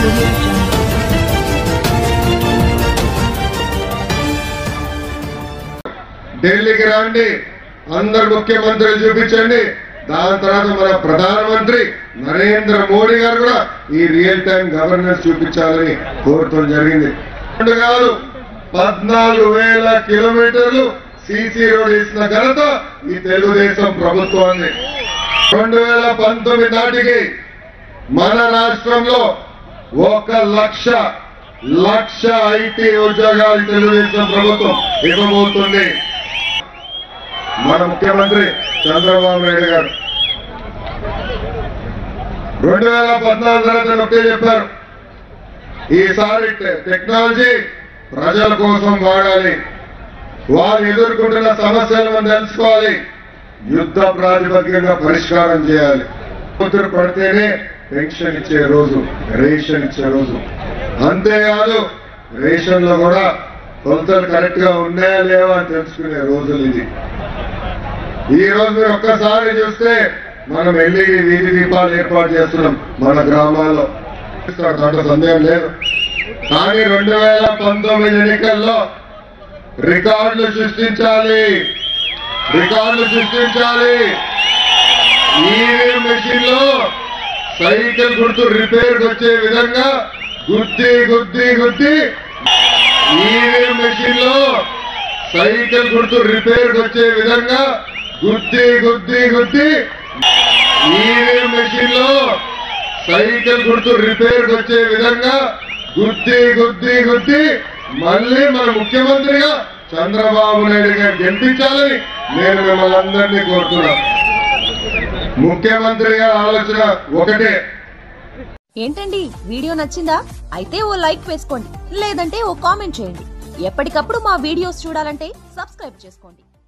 audio jungle. ఢిల్లీకి రండి అందరు ముఖ్యమంత్రులు చూపించండి దాని తర్వాత మన ప్రధానమంత్రి నరేంద్ర మోడీ గారు కూడా ఈ రియల్ టైం గవర్నెన్స్ చూపించాలని కోరటం జరిగింది రెండు కాదు పద్నాలుగు వేల కిలోమీటర్లు సీసీ రోడ్ వేసిన ఘనత ఈ తెలుగుదేశం ప్రభుత్వాన్ని రెండు వేల పంతొమ్మిది నాటికి మన రాష్ట్రంలో ఒక లక్ష లక్ష ఐటీ ఉద్యోగాలు తెలుగుదేశం ప్రభుత్వం ఇవ్వబోతుంది మన ముఖ్యమంత్రి చంద్రబాబు నాయుడు గారు రెండు వేల పద్నాలుగు తర్వాత ఒకటే చెప్పారు ఈసారి టె- టెక్నాలజీ ప్రజల కోసం వాడాలి వారు ఎదుర్కొంటున్న సమస్యలు మనం తెలుసుకోవాలి యుద్ధ ప్రాతిపదికగా పరిష్కారం చేయాలి కూతురు పడితేనే పెన్షన్ ఇచ్చే రోజు రేషన్ ఇచ్చే రోజు అంతేకాదు రేషన్ లో కూడా కొలతలు కరెక్ట్ గా ఉన్నాయా లేవా అని తెలుసుకునే రోజులు ఇది ఈ రోజు మీరు ఒక్కసారి చూస్తే మనం ఎల్ఈడి వీధి దీపాలు ఏర్పాటు చేస్తున్నాం మన గ్రామాల్లో దాంట్లో సందేహం లేదు కానీ రెండు వేల పంతొమ్మిది ఎన్నికల్లో రికార్డులు సృష్టించాలి రికార్డులు సృష్టించాలి ఈవీఎం మెషిన్ లో సైకిల్ గుర్తు రిపేర్ వచ్చే విధంగా గుద్ది గుద్ది గుద్ది ఈవీఎం మెషిన్ లో సైకిల్ గుర్తు రిపేర్ వచ్చే విధంగా గుద్ది గుద్ది గుద్ది ఈవీఎం మెషిన్ లో సైకిల్ గుర్తు రిపేర్ వచ్చే విధంగా గుద్ది గుద్ది గుద్ది మళ్ళీ మన ముఖ్యమంత్రిగా చంద్రబాబు నాయుడు గారు గెలిపించాలని నేను మిమ్మల్ని అందరినీ కోరుతున్నాను ముఖ్యమంత్రి గారి ఆలోచన ఒకటే ఏంటండి వీడియో నచ్చిందా అయితే ఓ లైక్ వేసుకోండి లేదంటే ఓ కామెంట్ చేయండి ఎప్పటికప్పుడు మా వీడియోస్ చూడాలంటే సబ్స్క్రైబ్ చేసుకోండి